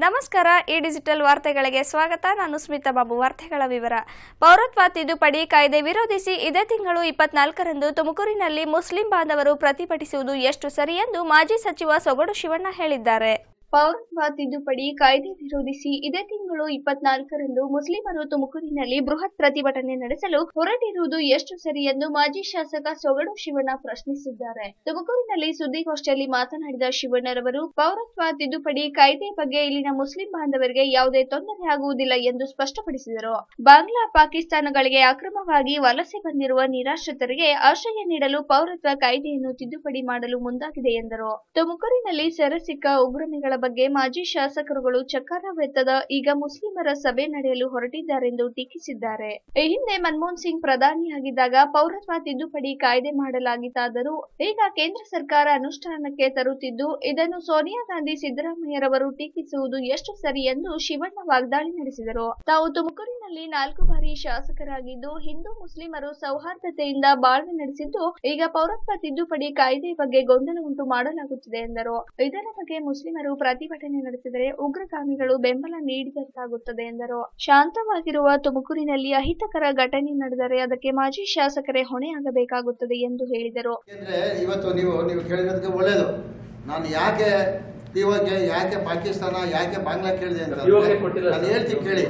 ನಮಸ್ಕಾರ ಈ ಡಿಜಿಟಲ್ ವಾರ್ತೆಗಳಿಗೆ ಸ್ವಾಗತ ನಾನು ಸ್ಮಿತಾ ಬಾಬು ವಾರ್ತೆಗಳ ವಿವರ ಪೌರತ್ವ ತಿದ್ದುಪಡಿ ಕಾಯ್ದೆ ವಿರೋಧಿಸಿ ಇದೇ ತಿಂಗಳು ಇಪ್ಪತ್ನಾಲ್ಕರಂದು ತುಮಕೂರಿನಲ್ಲಿ ಮುಸ್ಲಿಂ ಬಾಂಧವರು ಪ್ರತಿಭಟಿಸುವುದು ಎಷ್ಟು ಸರಿ ಎಂದು ಮಾಜಿ ಸಚಿವ ಸೊಗಡು ಶಿವಣ್ಣ ಹೇಳಿದ್ದಾರೆ ಪೌರತ್ವ ತಿದ್ದುಪಡಿ ಕಾಯ್ದೆ ವಿರೋಧಿಸಿ ಇದೇ ತಿಂಗಳು ಇಪ್ಪತ್ನಾಲ್ಕರಂದು ಮುಸ್ಲಿಮರು ತುಮಕೂರಿನಲ್ಲಿ ಬೃಹತ್ ಪ್ರತಿಭಟನೆ ನಡೆಸಲು ಹೊರಟಿರುವುದು ಎಷ್ಟು ಸರಿ ಎಂದು ಮಾಜಿ ಶಾಸಕ ಸೊಗಡು ಶಿವಣ್ಣ ಪ್ರಶ್ನಿಸಿದ್ದಾರೆ ತುಮಕೂರಿನಲ್ಲಿ ಸುದ್ದಿಗೋಷ್ಠಿಯಲ್ಲಿ ಮಾತನಾಡಿದ ಶಿವಣ್ಣರವರು ಪೌರತ್ವ ತಿದ್ದುಪಡಿ ಕಾಯ್ದೆ ಬಗ್ಗೆ ಇಲ್ಲಿನ ಮುಸ್ಲಿಂ ಬಾಂಧವರಿಗೆ ಯಾವುದೇ ತೊಂದರೆ ಆಗುವುದಿಲ್ಲ ಎಂದು ಸ್ಪಷ್ಟಪಡಿಸಿದರು ಬಾಂಗ್ಲಾ ಪಾಕಿಸ್ತಾನಗಳಿಗೆ ಅಕ್ರಮವಾಗಿ ವಲಸೆ ಬಂದಿರುವ ನಿರಾಶ್ರಿತರಿಗೆ ಆಶ್ರಯ ನೀಡಲು ಪೌರತ್ವ ಕಾಯ್ದೆಯನ್ನು ತಿದ್ದುಪಡಿ ಮಾಡಲು ಮುಂದಾಗಿದೆ ಎಂದರು ತುಮಕೂರಿನಲ್ಲಿ ಸೆರೆಸಿಕ್ಕ ಉಗ್ರಮಿಗಳ ಬಗ್ಗೆ ಮಾಜಿ ಶಾಸಕರುಗಳು ಚಕ್ಕಾರವೆತ್ತದ ಈಗ ಮುಸ್ಲಿಮರ ಸಭೆ ನಡೆಯಲು ಹೊರಟಿದ್ದಾರೆಂದು ಟೀಕಿಸಿದ್ದಾರೆ ಈ ಹಿಂದೆ ಮನಮೋಹನ್ ಸಿಂಗ್ ಪ್ರಧಾನಿಯಾಗಿದ್ದಾಗ ಪೌರತ್ವ ತಿದ್ದುಪಡಿ ಕಾಯ್ದೆ ಮಾಡಲಾಗಿತ್ತಾದರೂ ಈಗ ಕೇಂದ್ರ ಸರ್ಕಾರ ಅನುಷ್ಠಾನಕ್ಕೆ ತರುತ್ತಿದ್ದು ಇದನ್ನು ಸೋನಿಯಾ ಗಾಂಧಿ ಸಿದ್ದರಾಮಯ್ಯರವರು ಟೀಕಿಸುವುದು ಎಷ್ಟು ಸರಿ ಎಂದು ಶಿವಣ್ಣ ವಾಗ್ದಾಳಿ ನಡೆಸಿದರು ತಾವು ತುಮಕೂರಿನಲ್ಲಿ ನಾಲ್ಕು ಬಾರಿ ಶಾಸಕರಾಗಿದ್ದು ಹಿಂದೂ ಮುಸ್ಲಿಮರು ಸೌಹಾರ್ದತೆಯಿಂದ ಬಾಳ್ವೆ ನಡೆಸಿದ್ದು ಈಗ ಪೌರತ್ವ ತಿದ್ದುಪಡಿ ಕಾಯ್ದೆ ಬಗ್ಗೆ ಗೊಂದಲ ಉಂಟು ಮಾಡಲಾಗುತ್ತಿದೆ ಎಂದರು ಇದರ ಬಗ್ಗೆ ಮುಸ್ಲಿಮರು ಪ್ರತಿಭಟನೆ ನಡೆಸಿದರೆ ಉಗ್ರಗಾಮಿಗಳು ಬೆಂಬಲ ನೀಡಿದಂತಾಗುತ್ತದೆ ಎಂದರು ಶಾಂತವಾಗಿರುವ ತುಮಕೂರಿನಲ್ಲಿ ಅಹಿತಕರ ಘಟನೆ ನಡೆದರೆ ಅದಕ್ಕೆ ಮಾಜಿ ಶಾಸಕರೇ ಹೊಣೆಯಾಗಬೇಕಾಗುತ್ತದೆ ಎಂದು ಹೇಳಿದರು ಯಾಕೆಂದ್ರೆ ಇವತ್ತು ನೀವು ನೀವು ಕೇಳಿರೋದಕ್ಕೆ ಒಳ್ಳೇದು ನಾನು ಯಾಕೆ ಪಿಒಕೆ ಯಾಕೆ ಪಾಕಿಸ್ತಾನ ಯಾಕೆ ಬಾಂಗ್ಲಾ ಕೇಳಿದೆ ಅಂತ POK ಕೊಟ್ಟಿಲ್ಲ ನಾನು ಸರ್. ಹೇಳ್ತೀನಿ ಕೇಳಿ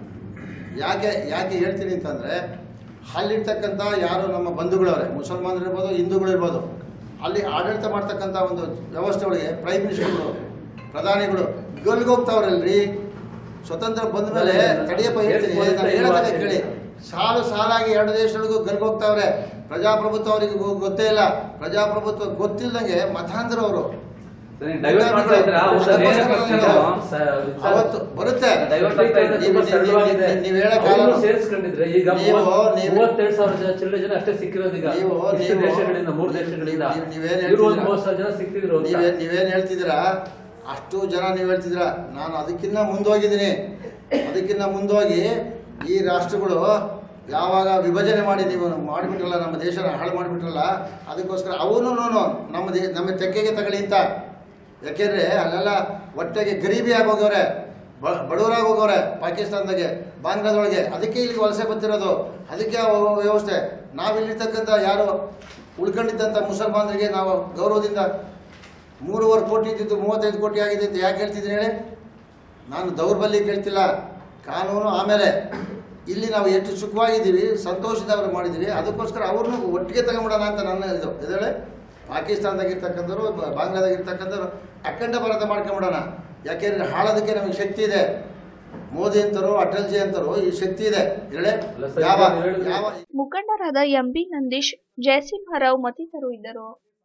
ಯಾಕೆ ಯಾಕೆ ಹೇಳ್ತೀನಿ ಅಂತಂದ್ರೆ ಅಲ್ಲಿರ್ತಕ್ಕಂಥ ಯಾರು ನಮ್ಮ ಬಂಧುಗಳವ್ರೆ ಮುಸಲ್ಮಾನರು ಇರ್ಬೋದು ಹಿಂದೂಗಳು ಇರ್ಬೋದು ಅಲ್ಲಿ ಆಡಳಿತ ಮಾಡ್ತಕ್ಕಂಥ ಒಂದು ವ್ಯವಸ್ಥೆ ಒಳಗೆ ಪ್ರೈಮ್ ಮಿನಿಸ್ಟರ್ಗಳು ಪ್ರಧಾನಿಗಳು ಗಲ್ಗೆ ಹೋಗ್ತಾವ್ರಲ್ರಿ ಸ್ವತಂತ್ರ ಬಂದ ಮೇಲೆ ತಡಿಯಪ್ಪ ಹೇಳ್ತೀನಿ ನಾನು ಹೇಳೋದನ್ನ ಕೇಳಿ ಸಾಲು ಸಾಲಾಗಿ ಎರಡು ದೇಶಗಳಿಗೂ ಗಲ್ಗೆ ಹೋಗ್ತಾವ್ರೆ ಪ್ರಜಾಪ್ರಭುತ್ವ ಅವರಿಗೆ ಗೊ- ಗೊತ್ತೇ ಇಲ್ಲ ಪ್ರಜಾಪ್ರಭುತ್ವ ಗೊತ್ತಿಲ್ಲದಂಗೆ ಮತಾಂತರ ಅವರು ಡೈವರ್ಟ್ ಮಾಡ್ತಾ ಇದ್ದೀರಾ? ಒಂದು ನೇರ question ಸ- ಅವತ್ತು ಬರುತ್ತೆ ಡೈವರ್ಟ್ ಆಗ್ತಾ ಇದೆ, ನೀವು- ತುಂಬಾ ನೀವು- ಸರಳವಾಗಿದೆ. ನೀವು- ನೀವು ಹೇಳೋ ಅವ್ರನ್ನೂ ಕಾಲ ಸೇರಿಸ್ಕೊಂಡಿದ್ರೆ ಈಗ ನೀವು- ಮೂವತ್- ನೀವು- ಮೂವತ್ತೆರಡು ಸಾವಿರ ಜನ ಚಿಲ್ಲರೆ ಜನ ಅಷ್ಟೇ ಸಿಕ್ಕಿರೋದು ಈಗ ನೀವು- ಇಷ್ಟು ನೀವು- ದೇಶಗಳಿಂದ ಮೂರು ದೇಶಗಳಿಂದ ನೀವು- ನೀವೇನ್ ಇವರು ಒಂದು ಹೇಳ್ತಿದ್ದೀರಾ? ಮೂವತ್ತು ಸಾವಿರ ಜನ ಸಿಕ್ತಿದ್ರು ಅಂತ. ನೀವೇ ನೀವೇನ್ ಹೇಳ್ತಿದ್ದೀರಾ ಅಷ್ಟು ಜನ ನೀವು ಹೇಳ್ತಿದ್ದೀರಾ ನಾನು ಅದಕ್ಕಿಂತ ಮುಂದೋಗಿದ್ದೀನಿ ಅದಕ್ಕಿಂತ ಮುಂದೋಗಿ ಈ ರಾಷ್ಟ್ರಗಳು ಯಾವಾಗ ವಿಭಜನೆ ಮಾಡಿ ನೀವು ಮಾಡಿಬಿಟ್ರಲ್ಲ ನಮ್ಮ ದೇಶನ ಹಾಳು ಮಾಡಿಬಿಟ್ರಲ್ಲ ಅದಕ್ಕೋಸ್ಕರ ಅವನು ನಮ್ಮ ದೇ ನಮ್ಮ ತೆಕ್ಕೆಗೆ ತಗೊಳ್ಳಿ ಅಂತ ಯಾಕೆಂದ್ರೆ ಅಲ್ಲೆಲ್ಲ ಹೊಟ್ಟೆಗೆ ಗರೀಬಿ ಆಗೋಗವ್ರೆ ಬ- ಬಡವರಾಗಿ ಹೋಗವ್ರೆ ಪಾಕಿಸ್ತಾನದಾಗೆ ಬಾಂಗ್ಲಾದೊಳಗೆ ಅದಕ್ಕೆ ಇಲ್ಲಿ ವಲಸೆ ಬಂದಿರೋದು ಅದಕ್ಕೆ ಆ ವ್ಯವಸ್ಥೆ ನಾವಿಲ್ಲಿರ್ತಕ್ಕಂಥ ಯಾರು ಉಳ್ಕೊಂಡಿದ್ದಂಥ ಮುಸಲ್ಮಾನರಿಗೆ ನಾವು ಗೌರವದಿಂದ ಮೂರುವರೆ ಕೋಟಿ ಇದ್ದಿದ್ದು ಮೂವತ್ತೈದು ಕೋಟಿ ಆಗಿದೆ ಅಂತ ಯಾಕೆ ಹೇಳ್ತಿದ್ದೀನಿ ಹೇಳಿ ನಾನು ದೌರ್ಬಲ್ಯ ಕೇಳ್ತಿಲ್ಲ ಕಾನೂನು ಆಮೇಲೆ ಇಲ್ಲಿ ನಾವು ಎಷ್ಟು ಸುಖವಾಗಿದ್ದೀವಿ ಸಂತೋಷದಿಂದ ಅವ್ರು ಮಾಡಿದ್ದೀವಿ ಅದಕ್ಕೋಸ್ಕರ ಅವ್ರನ್ನೂ ಒಟ್ಟಿಗೆ ತಗೊಂಬಿಡೋಣ ಅಂತ ನನ್ನ ಇದು ಇದೇಳೆ ಪಾಕಿಸ್ತಾನದಾಗಿರ್ತಕ್ಕಂಥವ್ರು ಬ- ಬಾಂಗ್ಲಾದಾಗಿರ್ತಕ್ಕಂಥವ್ರು ಅಖಂಡ ಭಾರತ ಮಾಡ್ಕೊಂಬಿಡೋಣ ಯಾಕೆಂದ್ರೆ ಹಾಳೋದಕ್ಕೆ ನಮಗೆ ಶಕ್ತಿ ಇದೆ ಮೋದಿ ಅಂತರು ಅಟಲ್ಜಿ ಅಂತರು ಈ ಶಕ್ತಿ ಇದೆ ಹೇಳಿ ಅಲ್ಲ ಸರ್, ಯಾವ ನೀವು ಹೇಳಿದ್ರೆ- ಯಾವ ಮುಖಂಡರಾದ ಎಂಬಿ ನಂದೀಶ್ ಜಯಸಿಂಹರಾವ್ ಮತ್ತಿತರರು ಇದ್ದರು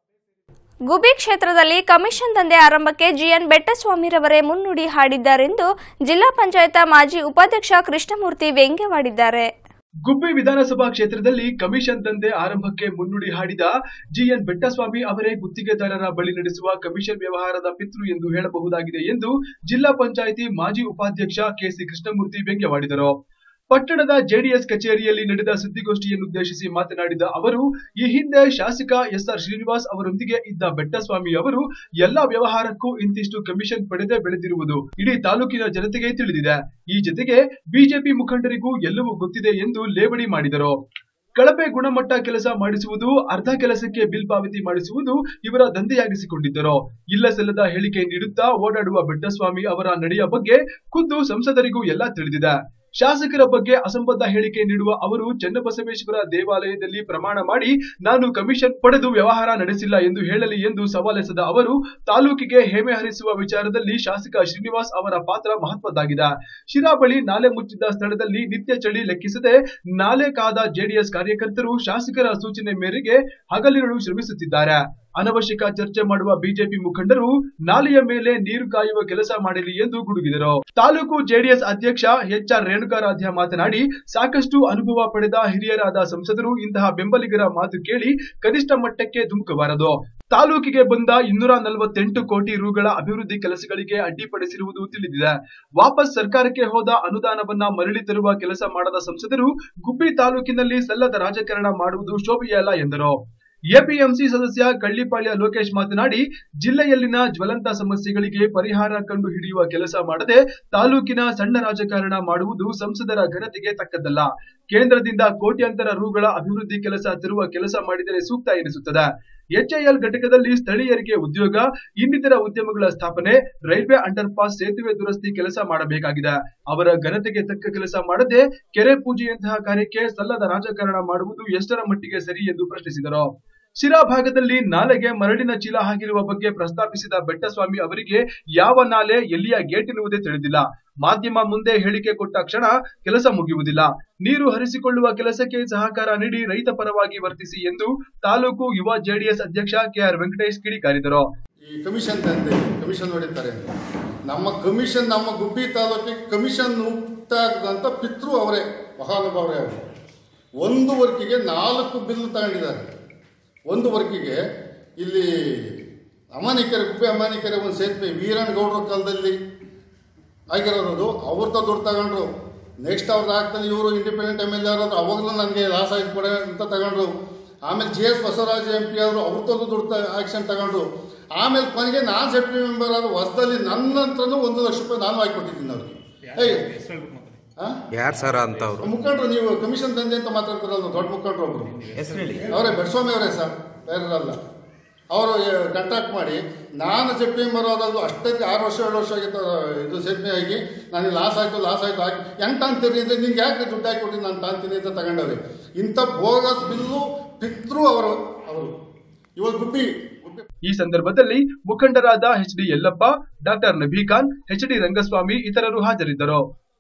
ಗುಬಿ ಕ್ಷೇತ್ರದಲ್ಲಿ ಕಮಿಷನ್ ದಂಧೆ ಆರಂಭಕ್ಕೆ ಜಿಎನ್ ಬೆಟ್ಟಸ್ವಾಮಿರವರೇ ಮುನ್ನುಡಿ ಹಾಡಿದ್ದಾರೆಂದು ಜಿಲ್ಲಾ ಪಂಚಾಯತ ಮಾಜಿ ಉಪಾಧ್ಯಕ್ಷ ಕೃಷ್ಣಮೂರ್ತಿ ವ್ಯಂಗ್ಯವಾಡಿದ್ದಾರೆ ಗುಬ್ಬಿ ವಿಧಾನಸಭಾ ಕ್ಷೇತ್ರದಲ್ಲಿ ಕಮಿಷನ್ ದಂಧೆ ಆರಂಭಕ್ಕೆ ಮುನ್ನುಡಿ ಹಾಡಿದ ಜಿಎನ್ ಬೆಟ್ಟಸ್ವಾಮಿ ಅವರೇ ಗುತ್ತಿಗೆದಾರರ ಬಳಿ ನಡೆಸುವ ಕಮಿಷನ್ ವ್ಯವಹಾರದ ಪಿತೃ ಎಂದು ಹೇಳಬಹುದಾಗಿದೆ ಎಂದು ಜಿಲ್ಲಾ ಪಂಚಾಯಿತಿ ಮಾಜಿ ಉಪಾಧ್ಯಕ್ಷ ಕೆಸಿ ಕೃಷ್ಣಮೂರ್ತಿ ವ್ಯಂಗ್ಯವಾಡಿದರು ಪಟ್ಟಣದ ಜೆಡಿಎಸ್ ಕಚೇರಿಯಲ್ಲಿ ನಡೆದ ಸುದ್ದಿಗೋಷ್ಠಿಯನ್ನುದ್ದೇಶಿಸಿ ಮಾತನಾಡಿದ ಅವರು ಈ ಹಿಂದೆ ಶಾಸಕ ಎಸ್ಆರ್ ಶ್ರೀನಿವಾಸ್ ಅವರೊಂದಿಗೆ ಇದ್ದ ಬೆಟ್ಟಸ್ವಾಮಿ ಅವರು ಎಲ್ಲಾ ವ್ಯವಹಾರಕ್ಕೂ ಇಂತಿಷ್ಟು ಕಮಿಷನ್ ಪಡೆದೇ ಬೆಳೆದಿರುವುದು ಇಡೀ ತಾಲೂಕಿನ ಜನತೆಗೆ ತಿಳಿದಿದೆ ಈ ಜೊತೆಗೆ ಬಿಜೆಪಿ ಮುಖಂಡರಿಗೂ ಎಲ್ಲವೂ ಗೊತ್ತಿದೆ ಎಂದು ಲೇವಡಿ ಮಾಡಿದರು ಕಳಪೆ ಗುಣಮಟ್ಟ ಕೆಲಸ ಮಾಡಿಸುವುದು ಅರ್ಧ ಕೆಲಸಕ್ಕೆ ಬಿಲ್ ಪಾವತಿ ಮಾಡಿಸುವುದು ಇವರ ದಂಧೆಯಾಗಿಸಿಕೊಂಡಿದ್ದರು ಇಲ್ಲ ಸಲ್ಲದ ಹೇಳಿಕೆ ನೀಡುತ್ತಾ ಓಡಾಡುವ ಬೆಟ್ಟಸ್ವಾಮಿ ಅವರ ನಡೆಯ ಬಗ್ಗೆ ಖುದ್ದು ಸಂಸದರಿಗೂ ಎಲ್ಲ ತಿಳಿದಿದೆ ಶಾಸಕರ ಬಗ್ಗೆ ಅಸಂಬದ್ಧ ಹೇಳಿಕೆ ನೀಡುವ ಅವರು ಚನ್ನಬಸವೇಶ್ವರ ದೇವಾಲಯದಲ್ಲಿ ಪ್ರಮಾಣ ಮಾಡಿ ನಾನು ಕಮಿಷನ್ ಪಡೆದು ವ್ಯವಹಾರ ನಡೆಸಿಲ್ಲ ಎಂದು ಹೇಳಲಿ ಎಂದು ಸವಾಲೆಸೆದ ಅವರು ತಾಲೂಕಿಗೆ ಹೇಮೆ ಹರಿಸುವ ವಿಚಾರದಲ್ಲಿ ಶಾಸಕ ಶ್ರೀನಿವಾಸ್ ಅವರ ಪಾತ್ರ ಮಹತ್ವದ್ದಾಗಿದೆ ಶಿರಾ ಬಳಿ ನಾಲೆ ಮುಚ್ಚಿದ್ದ ಸ್ಥಳದಲ್ಲಿ ನಿತ್ಯ ಚಳಿ ಲೆಕ್ಕಿಸದೆ ನಾಲೆ ಕಾದ ಜೆಡಿಎಸ್ ಕಾರ್ಯಕರ್ತರು ಶಾಸಕರ ಸೂಚನೆ ಮೇರೆಗೆ ಹಗಲಿರುಳು ಶ್ರಮಿಸುತ್ತಿದ್ದಾರೆ ಅನವಶ್ಯಕ ಚರ್ಚೆ ಮಾಡುವ ಬಿಜೆಪಿ ಮುಖಂಡರು ನಾಲೆಯ ಮೇಲೆ ನೀರು ಕಾಯುವ ಕೆಲಸ ಮಾಡಲಿ ಎಂದು ಗುಡುಗಿದರು ತಾಲೂಕು ಜೆಡಿಎಸ್ ಅಧ್ಯಕ್ಷ ಎಚ್ಆರ್ ರೇಣುಕಾರಾಧ್ಯ ಮಾತನಾಡಿ ಸಾಕಷ್ಟು ಅನುಭವ ಪಡೆದ ಹಿರಿಯರಾದ ಸಂಸದರು ಇಂತಹ ಬೆಂಬಲಿಗರ ಮಾತು ಕೇಳಿ ಕನಿಷ್ಠ ಮಟ್ಟಕ್ಕೆ ಧುಮುಕಬಾರದು ತಾಲೂಕಿಗೆ ಬಂದ ಇನ್ನೂರ ನಲವತ್ತೆಂಟು ಕೋಟಿ ರುಗಳ ಅಭಿವೃದ್ಧಿ ಕೆಲಸಗಳಿಗೆ ಅಡ್ಡಿಪಡಿಸಿರುವುದು ತಿಳಿದಿದೆ ವಾಪಸ್ ಸರ್ಕಾರಕ್ಕೆ ಹೋದ ಅನುದಾನವನ್ನ ಮರಳಿ ತರುವ ಕೆಲಸ ಮಾಡದ ಸಂಸದರು ಗುಬ್ಬಿ ತಾಲೂಕಿನಲ್ಲಿ ಸಲ್ಲದ ರಾಜಕಾರಣ ಮಾಡುವುದು ಶೋಭೆಯಲ್ಲ ಎಂದರು ಎಪಿಎಂಸಿ ಸದಸ್ಯ ಕಳ್ಳಿಪಾಳ್ಯ ಲೋಕೇಶ್ ಮಾತನಾಡಿ ಜಿಲ್ಲೆಯಲ್ಲಿನ ಜ್ವಲಂತ ಸಮಸ್ಯೆಗಳಿಗೆ ಪರಿಹಾರ ಕಂಡು ಹಿಡಿಯುವ ಕೆಲಸ ಮಾಡದೆ ತಾಲೂಕಿನ ಸಣ್ಣ ರಾಜಕಾರಣ ಮಾಡುವುದು ಸಂಸದರ ಘನತೆಗೆ ತಕ್ಕದ್ದಲ್ಲ ಕೇಂದ್ರದಿಂದ ಕೋಟ್ಯಾಂತರ ರುಗಳ ಅಭಿವೃದ್ಧಿ ಕೆಲಸ ತರುವ ಕೆಲಸ ಮಾಡಿದರೆ ಸೂಕ್ತ ಎನಿಸುತ್ತದೆ ಎಚ್ಐಎಲ್ ಘಟಕದಲ್ಲಿ ಸ್ಥಳೀಯರಿಗೆ ಉದ್ಯೋಗ ಇನ್ನಿತರ ಉದ್ಯಮಗಳ ಸ್ಥಾಪನೆ ರೈಲ್ವೆ ಅಂಡರ್ ಪಾಸ್ ಸೇತುವೆ ದುರಸ್ತಿ ಕೆಲಸ ಮಾಡಬೇಕಾಗಿದೆ ಅವರ ಘನತೆಗೆ ತಕ್ಕ ಕೆಲಸ ಮಾಡದೆ ಕೆರೆ ಪೂಜೆಯಂತಹ ಕಾರ್ಯಕ್ಕೆ ಸಲ್ಲದ ರಾಜಕಾರಣ ಮಾಡುವುದು ಎಷ್ಟರ ಮಟ್ಟಿಗೆ ಸರಿ ಎಂದು ಪ್ರಶ್ನಿಸಿದರು ಶಿರಾ ಭಾಗದಲ್ಲಿ ನಾಲೆಗೆ ಮರಳಿನ ಚೀಲ ಹಾಕಿರುವ ಬಗ್ಗೆ ಪ್ರಸ್ತಾಪಿಸಿದ ಬೆಟ್ಟಸ್ವಾಮಿ ಅವರಿಗೆ ಯಾವ ನಾಲೆ ಎಲ್ಲಿಯ ಗೇಟ್ ಎನ್ನುವುದೇ ತಿಳಿದಿಲ್ಲ ಮಾಧ್ಯಮ ಮುಂದೆ ಹೇಳಿಕೆ ಕೊಟ್ಟ ಕ್ಷಣ ಕೆಲಸ ಮುಗಿಯುವುದಿಲ್ಲ ನೀರು ಹರಿಸಿಕೊಳ್ಳುವ ಕೆಲಸಕ್ಕೆ ಸಹಕಾರ ನೀಡಿ ರೈತ ಪರವಾಗಿ ವರ್ತಿಸಿ ಎಂದು ತಾಲೂಕು ಯುವ ಜೆಡಿಎಸ್ ಅಧ್ಯಕ್ಷ ಕೆಆರ್ ವೆಂಕಟೇಶ್ ಕಿಡಿಕಾರಿದರು ಈ ಕಮಿಷನ್ ತಂದೆ ಕಮಿಷನ್ ಹೊಡಿತಾರೆ ನಮ್ಮ ಕಮಿಷನ್ ನಮ್ಮ ಗುಬ್ಬಿ ತಾಲೂಕಿಗೆ ಕಮಿಷನ್ ಮುಕ್ತಾಗದಂತ ಪಿತೃ ಅವರೇ ಮಹಾನುಭಾವರೇ ಅವರು ಒಂದು ವರ್ಕಿಗೆ ನಾಲ್ಕು ಬಿಲ್ ತಗೊಂಡಿದ್ದಾರೆ ಒಂದು ವರ್ಕಿಗೆ ಇಲ್ಲಿ ಅಮಾನಿಕೆರೆ ಗುಬ್ಬಿ ಅಮಾನಿಕೆರೆ ಒಂದು ಸೇತುವೆ ವೀರಣ್ಣಗೌಡರ ಕಾಲದಲ್ಲಿ ಆಗಿರೋದು ಅವ್ರದ್ದು ದುಡ್ಡು ತಗೊಂಡ್ರು ನೆಕ್ಸ್ಟ್ ಅವ್ರದ್ದು ಆಗ್ತದೆ ಇವರು ಇಂಡಿಪೆಂಡೆಂಟ್ ಎಮ್ ಎಲ್ ಎ ಆರೋದು ಅವಾಗಲೂ ನನಗೆ ಲಾಸ್ ಆಯ್ತು ಕೊಡೆ ಅಂತ ತಗೊಂಡ್ರು ಆಮೇಲೆ G S Basavaraja M P ಅವರು ಅವ್ರದ್ದು ದುಡ್ಡು ಆಕ್ಷನ್ ತಗೊಂಡ್ರು ಆಮೇಲೆ ಕೊನೆಗೆ ನಾನು ಸೆಪ್ಟಿ ಮೆಂಬರ್ ಆದ ಹೊಸದಲ್ಲಿ ನನ್ನ ಹತ್ರನೂ ಒಂದು ಲಕ್ಷ ರೂಪಾಯಿ ನಾನು ಹಾಕಿಕೊಟ್ಟಿದ್ದೀನಿ ಅವ್ರಿಗೆ ಏಯ್ ಆ? ಯಾರು ಸರ್ ಅಂತ ಅವರು ಮುಖಂಡರು ನೀವು ಕಮಿಷನ್ ತಂದೆ ಅಂತ ಮಾತಾಡ್ತಾರಲ್ಲ ದೊಡ್ಡ ಮುಖಂಡರು ಒಬ್ರು ಹೆಸರು ಹೇಳಿ ಅವರೇ ಬೆಡ್ಸ್ವಾಮಿ ಅವರೇ ಸರ್ ಬೇರೆಲ್ಲ ಅವರು ಕಾಂಟ್ಯಾಕ್ಟ್ ಮಾಡಿ ನಾನು ಸೆಪ್ಟಿ ಬರೋದಾದ್ರು ಅಷ್ಟೊತ್ತಿಗೆ ಆರು ವರ್ಷ ಏಳು ವರ್ಷ ಆಗಿತ್ತು ಇದು ಸೆಪ್ಟಿ ಆಗಿ ನನಗೆ ಲಾಸ್ ಆಯಿತು ಲಾಸ್ ಆಯಿತು ಹಾಕಿ ಹೆಂಗೆ ತಾಂತೀರಿ ಅಂದರೆ ನಿಂಗೆ ಯಾಕೆ ದುಡ್ಡು ಹಾಕಿ ನಾನು ತಾಂತೀನಿ ಅಂತ ತಗೊಂಡವ್ರಿ ಇಂಥ ಬೋಗಸ್ ಬಿಲ್ಲು ಪಿತೃ ಅವರು ಅವರು ಇವಾಗ ಗುಬ್ಬಿ ಗುಬ್ಬಿ ಈ ಸಂದರ್ಭದಲ್ಲಿ ಮುಖಂಡರಾದ H D Yallappa doctor Nabikhan H D Rangaswamy ಇತರರು ಹಾಜರಿದ್ದರು